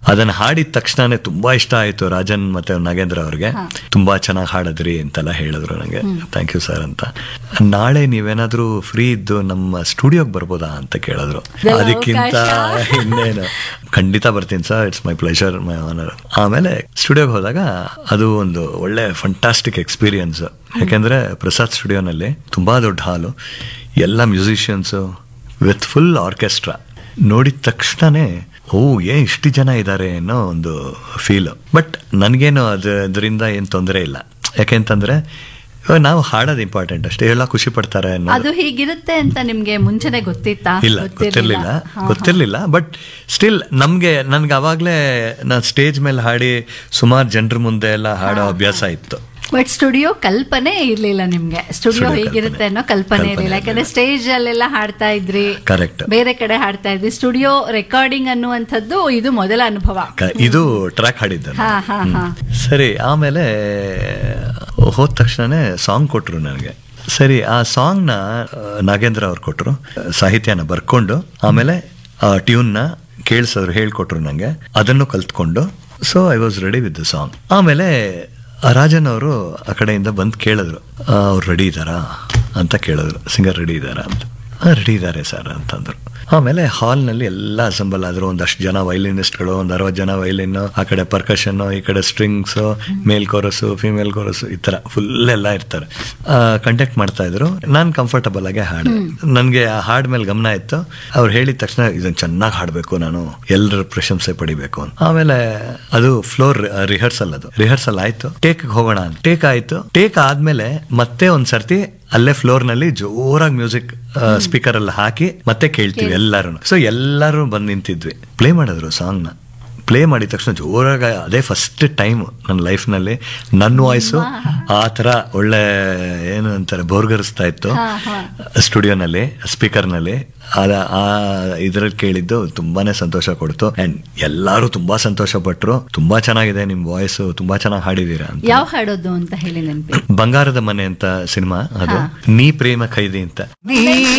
ಅದನ್ನ ಹಾಡಿದ ತಕ್ಷಣನೇ ತುಂಬಾ ಇಷ್ಟ ಆಯ್ತು ರಾಜನ್ ಮತ್ತೆ ನಾಗೇಂದ್ರ ಅವ್ರಿಗೆ ತುಂಬಾ ಚೆನ್ನಾಗಿ ಹಾಡದ್ರಿ ಅಂತೆಲ್ಲ ಹೇಳಿದ್ರು ನಂಗೆ ಥ್ಯಾಂಕ್ ಯು ಸರ್ ಅಂತ ನಾಳೆ ನೀವೇನಾದ್ರೂ ಫ್ರೀ ಇದ್ದು ನಮ್ಮ ಸ್ಟುಡಿಯೋಗೆ ಬರ್ಬೋದಾ ಅಂತ ಕೇಳಿದ್ರು ಇದೆಲ್ಲ ಅದಕ್ಕಿಂತ ಅವಕಾಶ. ಇನ್ನೇನು ಖಂಡಿತ ಬರ್ತೀನಿ sir it's my pleasure my honour ಆಮೇಲೆ ಸ್ಟುಡಿಯೋಗೆ ಹೋದಾಗ ಅದು ಒಂದು ಒಳ್ಳೆ ಫಂಟಾಸ್ಟಿಕ್ ಎಕ್ಸ್ಪೀರಿಯನ್ಸ್ ಯಾಕೆಂದ್ರೆ ಪ್ರಸಾದ್ ಸ್ಟುಡಿಯೋನಲ್ಲಿ ತುಂಬಾ ದೊಡ್ಡ ಹಾಲು ಎಲ್ಲ ಮ್ಯೂಸಿಷಿಯನ್ಸು ವಿತ್ ಫುಲ್ ಆರ್ಕೆಸ್ಟ್ರಾ ನೋಡಿದ ತಕ್ಷಣನೇ ಓ ಏ ಇಷ್ಟು ಜನ ಇದ್ದಾರೆ ಅನ್ನೋ ಒಂದು ಫೀಲ್ ಬಟ್ ನನಗೇನು ಅದು ಅದರಿಂದ ಏನು ತೊಂದರೆ ಇಲ್ಲ ಯಾಕೆಂತಂದ್ರೆ ಇವಾಗ ನಾವು ಹಾಡೋದು ಇಂಪಾರ್ಟೆಂಟ್ ಅಷ್ಟೇ ಎಲ್ಲ ಖುಷಿ ಪಡ್ತಾರೆ ಅನ್ನೋ ಅದು ಹೀಗಿರುತ್ತೆ ಅಂತ ನಿಮ್ಗೆ ಮುಂಚೆನೆ ಗೊತ್ತಿತ್ತಾ ಇಲ್ಲ ಗೊತ್ತಿರ್ಲಿಲ್ಲ ಗೊತ್ತಿರ್ಲಿಲ್ಲ ಬಟ್ ಸ್ಟಿಲ್ ನಮ್ಗೆ ನನ್ಗೆ ಅವಾಗ್ಲೇ ನಾನು ಸ್ಟೇಜ್ ಮೇಲೆ ಹಾಡಿ ಸುಮಾರು ಜನರ ಮುಂದೆ ಎಲ್ಲ ಹಾಡೋ ಅಭ್ಯಾಸ ಇತ್ತು ಬಟ್ ಸ್ಟುಡಿಯೋ ಕಲ್ಪನೆ ಇರ್ಲಿಲ್ಲ ನಿಮ್ಗೆ ಸ್ಟುಡಿಯೋ Studio ಹೇಗಿರುತ್ತೆ ಕಲ್ಪನೆ. ಅನ್ನೋ ಕಲ್ಪನೆ ಕಲ್ಪನೆ ಇರಲಿಲ್ಲ ಯಾಕಂದ್ರೆ ಇರ್ಲಿಲ್ಲ. ಸ್ಟೇಜ್ ಅಲ್ಲೆಲ್ಲ ಹಾಡ್ತಾ ಇದ್ರಿ ಕರೆಕ್ಟ್ ಬೇರೆ ಕಡೆ ಹಾಡ್ತಾ ಇದ್ರಿ ಸ್ಟುಡಿಯೋ ರೆಕಾರ್ಡಿಂಗ್ ಅನ್ನುವಂಥದ್ದು ಇದು ಮೊದಲ ಅನುಭವ ಇದು ಟ್ರ್ಯಾಕ್ ಹಾಡಿದ್ದೆ ನಾನು. ಹಾ ಹಾ ಹಾ ಸರಿ ಆಮೇಲೆ ಹೋದ ತಕ್ಷಣನೇ ಸಾಂಗ್ ಕೊಟ್ರು ನನಗೆ ಸರಿ ಆ ಸಾಂಗ್ನ ನಾಗೇಂದ್ರ ಅವ್ರು ಕೊಟ್ರು ಸಾಹಿತ್ಯನ ಬರ್ಕೊಂಡು ಆಮೇಲೆ ಆ ಟ್ಯೂನ್ನ ಕೇಳಿಸಿದ್ರು ಹೇಳ್ಕೊಟ್ರು ನನಗೆ ಅದನ್ನು ಕಲ್ತ್ಕೊಂಡು so I was ready with the song ಆಮೇಲೆ ಆ ರಾಜನ್ ಅವರು ಆ ಕಡೆಯಿಂದ ಬಂದು ಕೇಳಿದ್ರು ಅವ್ರು ರೆಡಿ ಇದ್ದಾರಾ ಅಂತ ಕೇಳಿದ್ರು ಸಿಂಗರ್ ರೆಡಿ ಇದ್ದಾರಾ ಅಂತ ರೆಡಿ ಇದ್ದಾರೆ ಸರ್ ಅಂತಂದ್ರು ಆಮೇಲೆ ಹಾಲ್ನಲ್ಲಿ ಎಲ್ಲ ಅಸೆಂಬಲ್ ಆದ್ರು ಒಂದಷ್ಟು ಜನ ವೈಲಿನಿಸ್ಟ್ಗಳು ಒಂದು ಅರವತ್ತು ಜನ ವೈಲಿನ್ ಆ ಕಡೆ ಪರ್ಕಷನ್ ಈ ಕಡೆ ಸ್ಟ್ರಿಂಗ್ಸ್ ಮೇಲ್ ಕೋರಸ್ಸು ಫಿಮೇಲ್ ಕೋರಸ್ಸು ಈ ತರ ಫುಲ್ ಎಲ್ಲ ಇರ್ತಾರೆ ಕಂಡಕ್ಟ್ ಮಾಡ್ತಾ ಇದ್ರು ನಾನು ಕಂಫರ್ಟಬಲ್ ಆಗಿ ಹಾಡು ನನಗೆ ಆ ಹಾಡ್ ಮೇಲೆ ಗಮನ ಇತ್ತು ಅವ್ರು ಹೇಳಿದ ತಕ್ಷಣ ಇದನ್ನ ಚೆನ್ನಾಗಿ ಹಾಡಬೇಕು ನಾನು ಎಲ್ಲರ ಪ್ರಶಂಸೆ ಪಡಿಬೇಕು ಅಂತ ಆಮೇಲೆ ಅದು ಫ್ಲೋರ್ ರಿಹರ್ಸಲ್ ಅದು ರಿಹರ್ಸಲ್ ಆಯ್ತು ಟೇಕ್ ಹೋಗೋಣ ಅಂತ ಟೇಕ್ ಆಯ್ತು ಟೇಕ್ ಆದ್ಮೇಲೆ ಮತ್ತೆ ಒಂದ್ ಸರ್ತಿ ಅಲ್ಲೇ ಫ್ಲೋರ್ ನಲ್ಲಿ ಜೋರಾಗಿ ಮ್ಯೂಸಿಕ್ ಸ್ಪೀಕರ್ ಅಲ್ಲಿ ಹಾಕಿ ಮತ್ತೆ ಕೇಳ್ತೀವಿ ಎಲ್ಲಾರು ಸೊ ಎಲ್ಲರೂ ಬಂದು ನಿಂತಿದ್ವಿ ಪ್ಲೇ ಮಾಡಿದ್ರು ಸಾಂಗ್ ನ ಪ್ಲೇ ಮಾಡಿದ ತಕ್ಷಣ ಜೋರಾಗಿ ಅದೇ ಫಸ್ಟ್ ಟೈಮ್ ನನ್ನ ಲೈಫ್ನಲ್ಲಿ ನನ್ನ ವಾಯ್ಸು ಆ ಥರ ಒಳ್ಳೆ ಏನು ಅಂತಾರೆ ಬೋರ್ಗರಿಸ್ತಾ ಇತ್ತು ಸ್ಟುಡಿಯೋನಲ್ಲಿ ಸ್ಪೀಕರ್ನಲ್ಲಿ ಅದ ಆ ಇದ್ರಲ್ಲಿ ಕೇಳಿದ್ದು ತುಂಬಾನೇ ಸಂತೋಷ ಕೊಡ್ತು ಅಂಡ್ ಎಲ್ಲರೂ ತುಂಬಾ ಸಂತೋಷ ಪಟ್ರು ತುಂಬಾ ಚೆನ್ನಾಗಿದೆ ನಿಮ್ ವಾಯ್ಸ್ ತುಂಬಾ ಚೆನ್ನಾಗಿ ಹಾಡಿದೀರಾ ಅಂತ ಯಾವ ಹಾಡೋದು ಅಂತ ಹೇಳಿ ನೆನಪಿ ಬಂಗಾರದ ಮನೆ ಅಂತ ಸಿನಿಮಾ ಅದು ನೀ ಪ್ರೇಮ ಖೈದಿ ಅಂತ ನೀ